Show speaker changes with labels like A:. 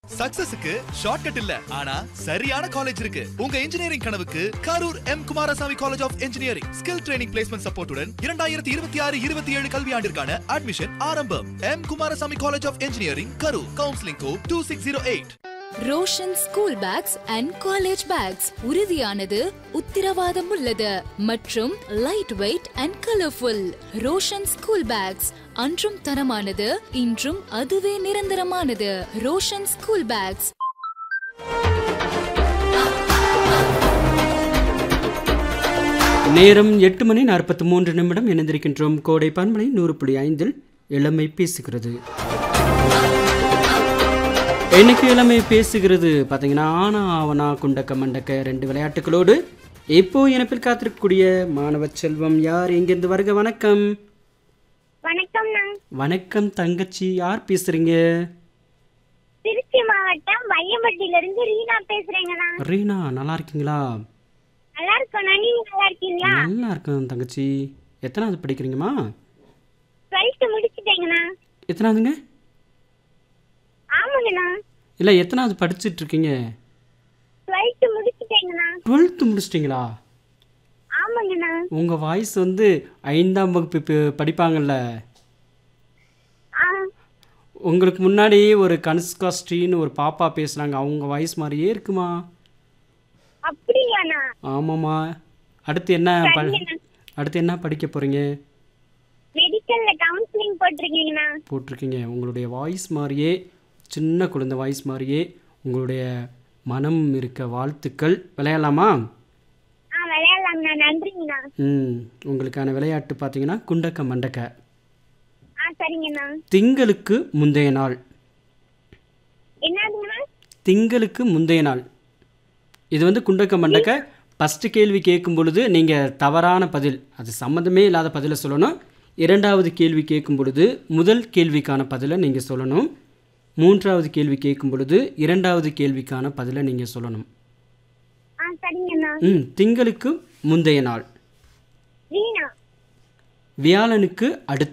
A: சக்சஸுக்கு shortcut இல்ல ஆனா சரியான காலேஜ் இருக்கு உங்க இன்ஜினியரிங் கனவுக்கு Karur M Kumaraswamy college of engineering skill training placement சப்போர்ட்டுடன் இரண்டாயிரத்தி இருபத்தி ஆறு இருபத்தி ஏழு கல்வியாண்டிற்கான அட்மிஷன் ஆரம்பம் M Kumaraswamy college of engineering Karur counselling code two six zero eight
B: Roshan school bags and college bags உறுதியானது உத்திரவாதம் உள்ளது மற்றும் light weight and colourful Roshan school bags அன்றும் தரமானது இன்றும் அதுவே நிரந்தரமானது ரோஷன் ஸ்கூல் பேக்ஸ்
C: நேரம் எட்டு மணி நாற்பத்தி மூன்று நிமிடம் இணைந்திருக்கின்றோம் கோடை பன்மலை நூறு புள்ளி ஐந்தில் இளமை பேசுகிறது இன்னைக்கு இளமை பேசுகிறது பார்த்தீங்கன்னா ஆனா ஆவனா குண்டக்க மண்டக்க ரெண்டு விளையாட்டுகளோடு இப்போ இணைப்பில் காத்திருக்கக்கூடிய மாணவ செல்வம் யார் எங்கிருந்து வருக வணக்கம்
D: வணக்கம்ண்ணா
C: வணக்கம் தங்கச்சி யார் பேசுறீங்க
D: திருச்சி மாவட்டம் வையம்பட்டியில இருந்து ரீனா பேசுறேங்கண்ணா
C: ரீனா நல்லா இருக்கீங்களா
D: நல்லா இருக்கோண்ணா நீங்க நல்லா இருக்கீங்களா
C: நல்லா இருக்கேன் தங்கச்சி எத்தனாவது படிக்கிறீங்கம்மா
D: டுவெல்த் முடிச்சுட்டேங்கண்ணா
C: எத்தனாவதுங்க
D: ஆமாங்கண்ணா
C: இல்லை எத்தனாவது படிச்சிட்டு இருக்கீங்க
D: டுவெல்த் முடிச்சுட்டேங்கண்ணா
C: டுவெல்த்து முடிச்சிட்டிங்களா
D: ஆமாங்கண்ணா
C: உங்கள் வாய்ஸ் வந்து ஐந்தாம் வகுப்பு பி- படிப்பாங்கல்ல
D: ஆ
C: உங்களுக்கு முன்னாடி ஒரு கனுஷ்கா ஸ்ரீன்னு ஒரு பாப்பா பேசுனாங்க அவங்க வாய்ஸ் மாதிரியே இருக்குமா
D: அப்படியாண்ணா
C: ஆமாம்மா அடுத்து என்ன ப
D: சரிங்கண்ணா.
C: அடுத்து என்ன படிக்க போகிறீங்க
D: மெடிக்கல்ல கவுன்சிலிங் போட்டிருக்கீங்கண்ணா
C: போட்டிருக்கீங்க உங்களுடைய வாய்ஸ் மாதிரியே சின்ன குழந்தை வாய்ஸ் மாதிரியே உங்களுடைய மனம் இருக்க வாழ்த்துக்கள் விளையாடலாமா
D: ஆ விளையாடலாங்கண்ணா நன்றிங்கண்ணா
C: ம் உங்களுக்கான விளையாட்டு பார்த்தீங்கன்னா குண்டக்க மண்டக்க
D: ஆ சரிங்கண்ணா
C: திங்களுக்கு முந்தைய நாள்
D: என்னதுங்கண்ணா
C: திங்களுக்கு முந்தைய நாள் இது வந்து குண்டக்க மண்டக்க ஃபஸ்ட்டு கேள்வி கேட்கும் பொழுது நீங்கள் தவறான பதில் அது சம்மந்தமே இல்லாத பதிலை சொல்லணும் இரண்டாவது கேள்வி கேட்கும் பொழுது முதல் கேள்விக்கான பதிலை நீங்கள் சொல்லணும் மூன்றாவது கேள்வி கேட்கும் பொழுது இரண்டாவது கேள்விக்கான பதிலை நீங்கள் சொல்லணும்
D: ஆ சரிங்கண்ணா
C: ம் திங்களுக்கு முந்தைய நாள்
D: ரீனா
C: வியாழனுக்கு அடுத்த